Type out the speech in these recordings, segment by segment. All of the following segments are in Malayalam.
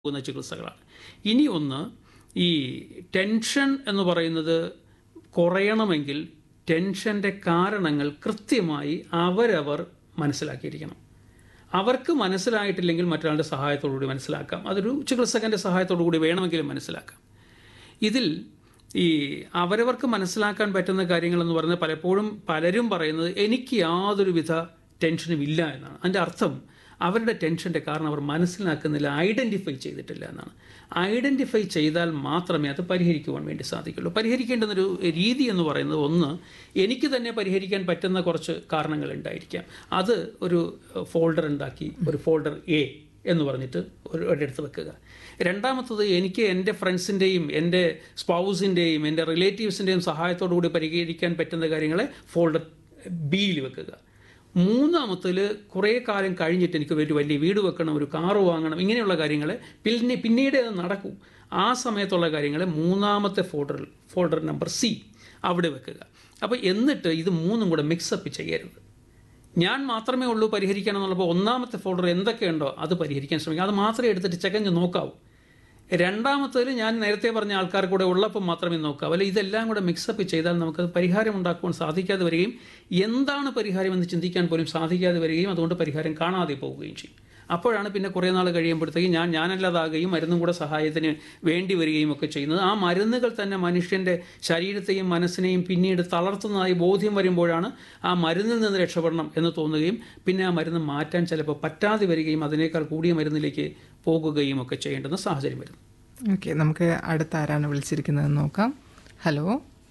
പോകുന്ന ചികിത്സകളാണ് ഇനി ഒന്ന് ഈ ടെൻഷൻ എന്ന് പറയുന്നത് കുറയണമെങ്കിൽ ടെൻഷൻ്റെ കാരണങ്ങൾ കൃത്യമായി അവരവർ മനസ്സിലാക്കിയിരിക്കണം അവർക്ക് മനസ്സിലായിട്ടില്ലെങ്കിൽ മറ്റൊരാളുടെ സഹായത്തോടുകൂടി മനസ്സിലാക്കാം അതൊരു ചികിത്സകൻ്റെ സഹായത്തോടു കൂടി വേണമെങ്കിലും മനസ്സിലാക്കാം ഇതിൽ ഈ അവരവർക്ക് മനസ്സിലാക്കാൻ പറ്റുന്ന കാര്യങ്ങളെന്ന് പറയുന്നത് പലപ്പോഴും പലരും പറയുന്നത് എനിക്ക് യാതൊരുവിധ ടെൻഷനും ഇല്ല എന്നാണ് അതിൻ്റെ അർത്ഥം അവരുടെ ടെൻഷൻ്റെ കാരണം അവർ മനസ്സിലാക്കുന്നില്ല ഐഡൻറ്റിഫൈ ചെയ്തിട്ടില്ല എന്നാണ് ഐഡൻറ്റിഫൈ ചെയ്താൽ മാത്രമേ അത് പരിഹരിക്കുവാൻ വേണ്ടി സാധിക്കുള്ളൂ പരിഹരിക്കേണ്ടുന്നൊരു രീതി എന്ന് പറയുന്നത് ഒന്ന് എനിക്ക് തന്നെ പരിഹരിക്കാൻ പറ്റുന്ന കുറച്ച് കാരണങ്ങൾ ഉണ്ടായിരിക്കാം അത് ഒരു ഫോൾഡർ ഉണ്ടാക്കി ഒരു ഫോൾഡർ എ എന്ന് പറഞ്ഞിട്ട് ഒരു ഒരിടത്ത് വെക്കുക രണ്ടാമത്തത് എനിക്ക് എൻ്റെ ഫ്രണ്ട്സിൻ്റെയും എൻ്റെ സ്പൗസിൻ്റെയും എൻ്റെ റിലേറ്റീവ്സിൻ്റെയും സഹായത്തോടു കൂടി പരിഹരിക്കാൻ പറ്റുന്ന കാര്യങ്ങളെ ഫോൾഡർ ബിയിൽ വെക്കുക മൂന്നാമത്തിൽ കുറേ കാലം കഴിഞ്ഞിട്ട് എനിക്ക് ഒരു വലിയ വീട് വെക്കണം ഒരു കാറ് വാങ്ങണം ഇങ്ങനെയുള്ള കാര്യങ്ങൾ പിന്നെ പിന്നീട് അത് നടക്കും ആ സമയത്തുള്ള കാര്യങ്ങൾ മൂന്നാമത്തെ ഫോൾഡറിൽ ഫോൾഡർ നമ്പർ സി അവിടെ വെക്കുക അപ്പോൾ എന്നിട്ട് ഇത് മൂന്നും കൂടെ മിക്സപ്പ് ചെയ്യരുത് ഞാൻ മാത്രമേ ഉള്ളൂ പരിഹരിക്കണം എന്നുള്ളപ്പോൾ ഒന്നാമത്തെ ഫോൾഡർ എന്തൊക്കെയുണ്ടോ അത് പരിഹരിക്കാൻ ശ്രമിക്കുക അത് മാത്രമേ എടുത്തിട്ട് ചകഞ്ഞ് നോക്കാവൂ രണ്ടാമത്തേൽ ഞാൻ നേരത്തെ പറഞ്ഞ ആൾക്കാർ കൂടെ ഉള്ളപ്പോൾ മാത്രമേ നോക്കാവൂ അല്ല ഇതെല്ലാം കൂടെ മിക്സപ്പ് ചെയ്താൽ നമുക്കത് പരിഹാരം ഉണ്ടാക്കുവാൻ സാധിക്കാതെ വരികയും എന്താണ് പരിഹാരം എന്ന് ചിന്തിക്കാൻ പോലും സാധിക്കാതെ വരികയും അതുകൊണ്ട് പരിഹാരം കാണാതെ പോവുകയും ചെയ്യും അപ്പോഴാണ് പിന്നെ കുറേ നാൾ കഴിയുമ്പോഴത്തേക്കും ഞാൻ ഞാനല്ലാതാകുകയും മരുന്നും കൂടെ സഹായത്തിന് വേണ്ടി വരികയും ഒക്കെ ചെയ്യുന്നത് ആ മരുന്നുകൾ തന്നെ മനുഷ്യൻ്റെ ശരീരത്തെയും മനസ്സിനെയും പിന്നീട് തളർത്തുന്നതായി ബോധ്യം വരുമ്പോഴാണ് ആ മരുന്നിൽ നിന്ന് രക്ഷപ്പെടണം എന്ന് തോന്നുകയും പിന്നെ ആ മരുന്ന് മാറ്റാൻ ചിലപ്പോൾ പറ്റാതെ വരികയും അതിനേക്കാൾ കൂടിയ മരുന്നിലേക്ക് പോകുകയും ഒക്കെ ചെയ്യേണ്ടുന്ന സാഹചര്യം വരുന്നു ഓക്കെ നമുക്ക് അടുത്ത ആരാണ് വിളിച്ചിരിക്കുന്നത് നോക്കാം ഹലോ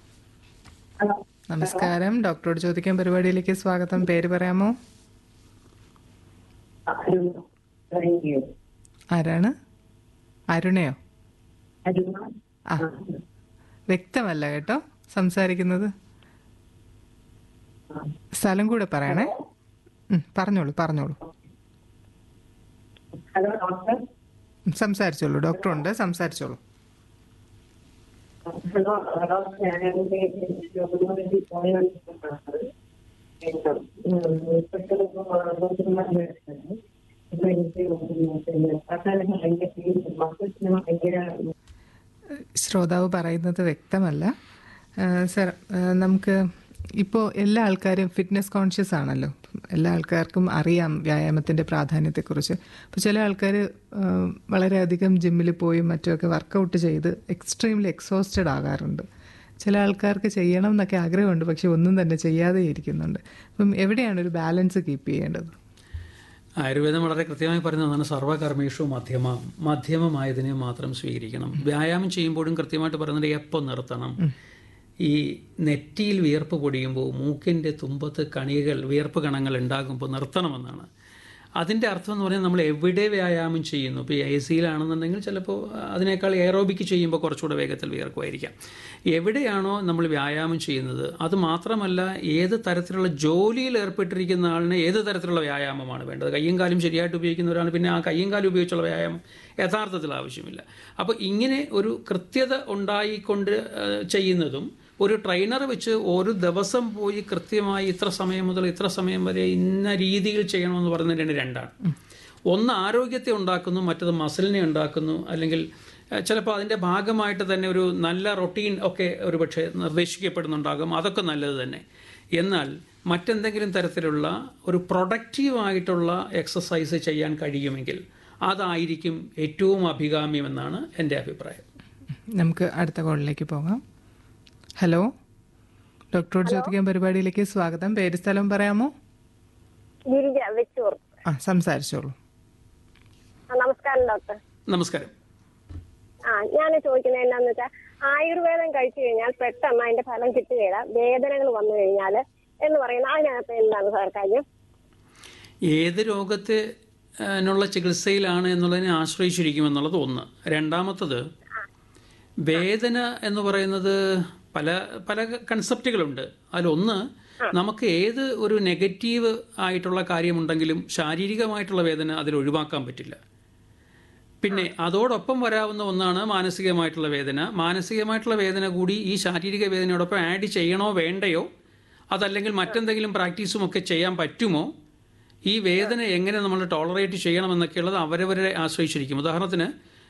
നമസ്കാരം ഡോക്ടറോട് ചോദിക്കാൻ പരിപാടിയിലേക്ക് സ്വാഗതം പേര് പറയാമോ ആരാണ് അരുണയോ ആ വ്യക്തമല്ല കേട്ടോ സംസാരിക്കുന്നത് സ്ഥലം കൂടെ പറയണേ ഉം, പറഞ്ഞോളൂ പറഞ്ഞോളൂ ഹലോ ഡോക്ടർ ഉം, സംസാരിച്ചോളൂ ഡോക്ടറുണ്ട് സംസാരിച്ചോളൂ ഹലോ ഡോക്ടർ ഞാൻ എൻ്റെ ജോബിന് വേണ്ടി പോയോണ്ടിരിക്കുന്നത് ഇപ്പോഴത്തെ ഇപ്പൊ എനിക്ക് പിന്നെ പ്രധാന ഭയങ്കര മക്കൾസിന് ഭയങ്കര ശ്രോതാവ് പറയുന്നത് വ്യക്തമല്ല ആ, സർ ആ, നമുക്ക് ഇപ്പോൾ എല്ലാ ആൾക്കാരും ഫിറ്റ്നസ് കോൺഷ്യസ് ആണല്ലോ എല്ലാ ആൾക്കാർക്കും അറിയാം വ്യായാമത്തിൻ്റെ പ്രാധാന്യത്തെക്കുറിച്ച് അപ്പോൾ ചില ആൾക്കാർ വളരെയധികം ജിമ്മിൽ പോയി മറ്റുമൊക്കെ വർക്കൗട്ട് ചെയ്ത് എക്സ്ട്രീംലി എക്സോസ്റ്റഡ് ആകാറുണ്ട് ചില ആൾക്കാർക്ക് ചെയ്യണം എന്നൊക്കെ ആഗ്രഹമുണ്ട് പക്ഷെ ഒന്നും തന്നെ ചെയ്യാതെ ഇരിക്കുന്നുണ്ട് അപ്പം എവിടെയാണ് ഒരു ബാലൻസ് കീപ്പ് ചെയ്യേണ്ടത് ആയുർവേദം വളരെ കൃത്യമായി പറയുന്നതാണ് സർവകർമ്മേഷു മധ്യമ മധ്യമമായതിനെ മാത്രം സ്വീകരിക്കണം വ്യായാമം ചെയ്യുമ്പോഴും കൃത്യമായിട്ട് പറയുന്നത് എപ്പോൾ നിർത്തണം ഈ നെറ്റിയിൽ വിയർപ്പ് പൊടിയുമ്പോൾ മൂക്കിൻ്റെ തുമ്പത്ത് കണികൾ വിയർപ്പ് കണങ്ങൾ ഉണ്ടാകുമ്പോൾ നിർത്തണമെന്നാണ് അതിൻ്റെ അർത്ഥം എന്ന് പറഞ്ഞാൽ നമ്മൾ എവിടെ വ്യായാമം ചെയ്യുന്നു ഇപ്പോൾ എ സിയിലാണെന്നുണ്ടെങ്കിൽ ചിലപ്പോൾ അതിനേക്കാൾ എയറോബിക്ക് ചെയ്യുമ്പോൾ കുറച്ചുകൂടെ വേഗത്തിൽ വിയർക്കുമായിരിക്കാം എവിടെയാണോ നമ്മൾ വ്യായാമം ചെയ്യുന്നത് അത് മാത്രമല്ല ഏത് തരത്തിലുള്ള ജോലിയിൽ ഏർപ്പെട്ടിരിക്കുന്ന ആളിന് ഏത് തരത്തിലുള്ള വ്യായാമമാണ് വേണ്ടത് കയ്യും കാലും ശരിയായിട്ട് ഉപയോഗിക്കുന്ന ഒരാൾ പിന്നെ ആ കയ്യും കാലും ഉപയോഗിച്ചുള്ള വ്യായാമം യഥാർത്ഥത്തിൽ ആവശ്യമില്ല അപ്പോൾ ഇങ്ങനെ ഒരു കൃത്യത ഉണ്ടായിക്കൊണ്ട് ആ, ചെയ്യുന്നതും ഒരു ട്രെയിനർ വെച്ച് ഒരു ദിവസം പോയി കൃത്യമായി ഇത്ര സമയം മുതൽ ഇത്ര സമയം വരെ ഇന്ന രീതിയിൽ ചെയ്യണമെന്ന് പറയുന്നതിന് രണ്ടാണ് ഒന്ന് ആരോഗ്യത്തെ ഉണ്ടാക്കുന്നു മറ്റത് മസിലിനെ ഉണ്ടാക്കുന്നു അല്ലെങ്കിൽ ഏഹ്, ചിലപ്പോൾ അതിൻ്റെ ഭാഗമായിട്ട് തന്നെ ഒരു നല്ല റൊട്ടീൻ ഒക്കെ ഒരുപക്ഷെ നിർദ്ദേശിക്കപ്പെടുന്നുണ്ടാകും അതൊക്കെ നല്ലത് തന്നെ എന്നാൽ മറ്റെന്തെങ്കിലും തരത്തിലുള്ള ഒരു പ്രൊഡക്റ്റീവായിട്ടുള്ള എക്സസൈസ് ചെയ്യാൻ കഴിയുമെങ്കിൽ അതായിരിക്കും ഏറ്റവും അഭികാമ്യമെന്നാണ് എൻ്റെ അഭിപ്രായം നമുക്ക് അടുത്ത കോളിലേക്ക് പോകാം ഹലോ ഡോക്ടറോട് ചോദിക്കാൻ പരിപാടിയിലേക്ക് സ്വാഗതം പേര് സ്ഥലം പറയാമോ ഗിരിജ വെച്ചൂർ ആ സംസാരിച്ചോളൂ ആ, നമസ്കാരം ഡോക്ടർ നമസ്കാരം ആ ഞാൻ ചോദിക്കുന്നത് എന്താന്ന് വെച്ചാൽ ആയുർവേദം കഴിച്ചു കഴിഞ്ഞാൽ പെട്ടെന്ന് അതിന്റെ ഫലം കിട്ടുകയില്ല വേദനകൾ വന്നു കഴിഞ്ഞാൽ എന്ന് പറയുന്നത് അതിനകത്ത് എന്താണ് സാർ കാര്യം ഏത് രോഗത്തെ നുള്ള ചികിത്സയിലാണ് എന്നുള്ളതിനെ ആശ്രയിച്ചിരിക്കും എന്നുള്ളത് ഒന്ന് രണ്ടാമത്തത് വേദന എന്ന് പറയുന്നത് പല പല കൺസെപ്റ്റുകളുണ്ട് അതിലൊന്ന് നമുക്ക് ഏത് ഒരു നെഗറ്റീവ് ആയിട്ടുള്ള കാര്യമുണ്ടെങ്കിലും ശാരീരികമായിട്ടുള്ള വേദന അതിൽ ഒഴിവാക്കാൻ പറ്റില്ല പിന്നെ അതോടൊപ്പം വരാവുന്ന ഒന്നാണ് മാനസികമായിട്ടുള്ള വേദന മാനസികമായിട്ടുള്ള വേദന കൂടി ഈ ശാരീരിക വേദനയോടൊപ്പം ആഡ് ചെയ്യണോ വേണ്ടയോ അതല്ലെങ്കിൽ മറ്റെന്തെങ്കിലും പ്രാക്ടീസും ഒക്കെ ചെയ്യാൻ പറ്റുമോ ഈ വേദന എങ്ങനെ നമ്മൾ ടോളറേറ്റ് ചെയ്യണമെന്നൊക്കെയുള്ളത് അവരവരെ ആശ്രയിച്ചിരിക്കും ഉദാഹരണത്തിന്